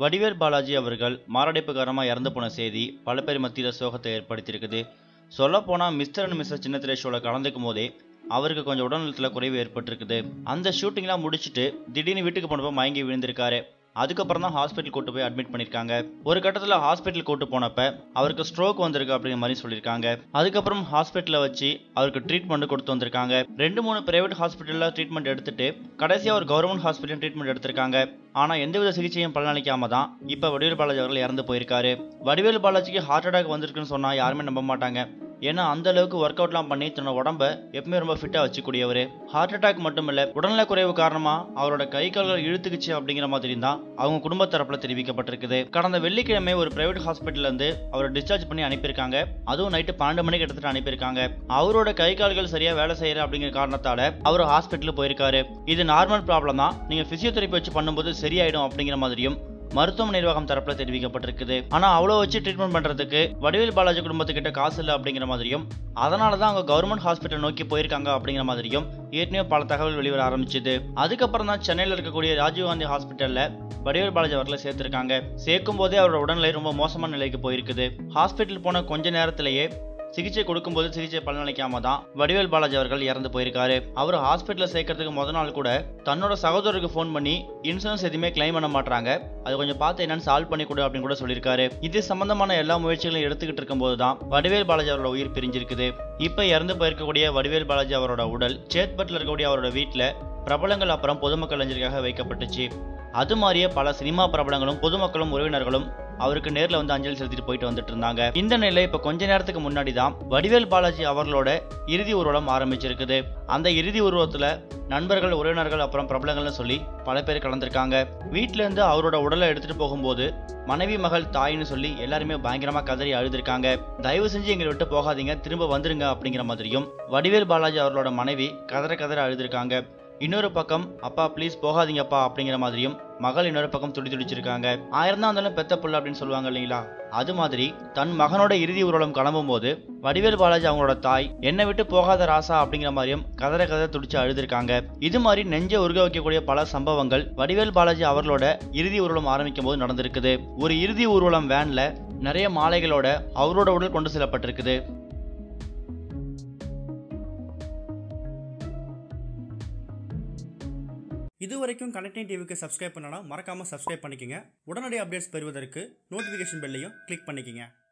வடிவேல் பாலாஜி அவர்கள் மாரடைப்பு காரணமாக இறந்து போன செய்தி பல பேர் மத்தியில் சோகத்தை ஏற்படுத்தியிருக்குது சொல்லப்போனால் மிஸ்டர் அண்ட் மிஸ்டர் சின்னத்திரை ஷோவில் கலந்துக்கும் போதே அவருக்கு கொஞ்சம் உடல்நலத்தில் குறைவு ஏற்பட்டிருக்குது அந்த ஷூட்டிங்லாம் முடிச்சுட்டு திடீர்னு வீட்டுக்கு போனப்போ மயங்கி விழுந்திருக்காரு அதுக்கப்புறம் தான் ஹாஸ்பிட்டல் கூட்டு போய் அட்மிட் பண்ணியிருக்காங்க ஒரு கட்டத்தில் ஹாஸ்பிட்டல் கூட்டு போனப்ப அவருக்கு ஸ்ட்ரோக் வந்திருக்கு அப்படிங்கிற மாதிரி சொல்லியிருக்காங்க அதுக்கப்புறம் ஹாஸ்பிட்டலில் வச்சு அவருக்கு ட்ரீட்மெண்ட் கொடுத்து வந்திருக்காங்க ரெண்டு மூணு பிரைவேட் ஹாஸ்பிட்டலில் ட்ரீட்மெண்ட் எடுத்துட்டு கடைசியாக ஒரு கவர்மெண்ட் ஹாஸ்பிட்டல் ட்ரீட்மெண்ட் எடுத்திருக்காங்க ஆனால் எந்தவித சிகிச்சையும் பலனளிக்காம தான் இப்போ வடிவேல் பாலாஜி அவர்கள் இறந்து போயிருக்காரு வடிவேல் பாலாஜிக்கு ஹார்ட் அட்டாக் வந்திருக்குன்னு சொன்னால் யாருமே நம்ப மாட்டாங்க ஏன்னா அந்த அளவுக்கு ஒர்க் அவுட்லாம் பண்ணி தன்னோட உடம்ப எப்பவுமே ரொம்ப ஃபிட்டாக வச்சுக்கூடியவர் ஹார்ட் அட்டாக் மட்டும் இல்லை உடல்நல குறைவு காரணமாக அவரோட கை கால்கள் இழுத்துக்குச்சு அப்படிங்கிற மாதிரி தான் அவங்க குடும்ப தரப்புல தெரிவிக்கப்பட்டிருக்குது கடந்த வெள்ளிக்கிழமை ஒரு பிரைவேட் ஹாஸ்பிட்டல்ல இருந்து அவரை டிஸ்சார்ஜ் பண்ணி அனுப்பியிருக்காங்க அதுவும் நைட்டு பன்னெண்டு மணிக்கு எடுத்துட்டு அனுப்பியிருக்காங்க அவரோட கை கால்கள் சரியா வேலை செய்யற அப்படிங்கிற காரணத்தால அவர் ஹாஸ்பிட்டல் போயிருக்காரு இது நார்மல் ப்ராப்ளம் தான் நீங்க பிசியோதெரப்பி வச்சு பண்ணும்போது சரியாயிடும் அப்படிங்கிற மாதிரியும் மருத்துவ நிர்வாகம் தரப்புல தெரிவிக்கப்பட்டிருக்குது ஆனா அவ்வளோ வச்சு ட்ரீட்மெண்ட் பண்றதுக்கு வடிவேல் பாலாஜி குடும்பத்துக்கிட்ட காசு இல்லை அப்படிங்கிற மாதிரியும் அதனால தான் அவங்க கவர்மெண்ட் ஹாஸ்பிட்டல் நோக்கி போயிருக்காங்க அப்படிங்கிற மாதிரியும் ஏற்கனவே பல தகவல் வெளிவர ஆரம்பிச்சது அதுக்கப்புறம் தான் சென்னையில் இருக்கக்கூடிய ராஜீவ்காந்தி ஹாஸ்பிட்டல்ல வடிவேல் பாலாஜி அவர்களை சேர்த்திருக்காங்க சேர்க்கும் போதே அவரோட உடல்நிலை ரொம்ப மோசமான நிலைக்கு போயிருக்குது ஹாஸ்பிட்டல் போன கொஞ்ச நேரத்திலேயே சிகிச்சை கொடுக்கும்போது சிகிச்சை பலனளிக்காம தான் வடிவேல் பாலாஜி அவர்கள் இறந்து போயிருக்காரு அவர் ஹாஸ்பிட்டலில் சேர்க்கறதுக்கு முத நாள் கூட தன்னோட சகோதரருக்கு ஃபோன் பண்ணி இன்சூரன்ஸ் எதுவுமே கிளைம் பண்ண மாட்டாங்க அது கொஞ்சம் பார்த்து என்னன்னு சால்வ் பண்ணி கொடு அப்படின்னு கூட சொல்லியிருக்காரு இது சம்பந்தமான எல்லா முயற்சிகளையும் எடுத்துக்கிட்டு இருக்கும்போது தான் வடிவேல் பாலாஜி அவரோட உயிர் பிரிஞ்சிருக்குது இப்போ இறந்து போயிருக்கக்கூடிய வடிவேல் பாலாஜி அவரோட உடல் சேத்பட்டில் இருக்கக்கூடிய அவரோட வீட்டில் பிரபலங்கள் அப்புறம் பொதுமக்கள் அஞ்சலிக்காக வைக்கப்பட்டுச்சு அது மாதிரியே பல சினிமா பிரபலங்களும் பொதுமக்களும் உறவினர்களும் அவருக்கு நேர்ல வந்து அஞ்சலி செலுத்திட்டு போயிட்டு வந்துட்டு இருந்தாங்க இந்த நிலையில இப்ப கொஞ்ச நேரத்துக்கு முன்னாடி தான் வடிவேல் பாலாஜி அவர்களோட இறுதி ஊர்வலம் ஆரம்பிச்சிருக்குது அந்த இறுதி ஊர்வலத்துல நண்பர்கள் உறவினர்கள் அப்புறம் பிரபலங்கள்னு சொல்லி பல பேர் கலந்துருக்காங்க வீட்ல இருந்து அவரோட உடலை எடுத்துட்டு போகும்போது மனைவி மகள் தாயின்னு சொல்லி எல்லாருமே பயங்கரமா கதறி அழுதுருக்காங்க தயவு செஞ்சு எங்களை விட்டு போகாதீங்க திரும்ப வந்துருங்க அப்படிங்கிற மாதிரியும் வடிவேல் பாலாஜி அவர்களோட மனைவி கதற கதற அழுதுருக்காங்க இன்னொரு பக்கம் அப்பா ப்ளீஸ் போகாதீங்கப்பா அப்படிங்கிற மாதிரியும் மகள் இன்னொரு பக்கம் துடி துடிச்சிருக்காங்க ஆயிரம் தான் இருந்தாலும் பெத்த புள்ள அப்படின்னு சொல்லுவாங்க இல்லைங்களா அது மாதிரி தன் மகனோட இறுதி ஊர்வலம் கிளம்பும் போது வடிவேல் பாலாஜி அவங்களோட தாய் என்னை விட்டு போகாத ராசா அப்படிங்கிற மாதிரியும் கதற கதற துடிச்சு அழுதுருக்காங்க இது மாதிரி நெஞ்ச உருக வைக்கக்கூடிய பல சம்பவங்கள் வடிவேல் பாலாஜி அவர்களோட இறுதி ஊர்வலம் ஆரம்பிக்கும் போது நடந்திருக்குது ஒரு இறுதி ஊர்வலம் வேன்ல நிறைய மாலைகளோட அவரோட உடல் கொண்டு செல்லப்பட்டிருக்குது இது வரைக்கும் கனெக்டிங் டிவிக்கு சப்ஸ்கிரைப் பண்ணனா மறக்காமல் சப்ஸ்கிரைப் பண்ணிக்கங்க உடனடி அப்டேட்ஸ் பெறுவதற்கு நோட்டிஃபிகேஷன் பெல்லையும் கிளிக் பண்ணிக்கங்க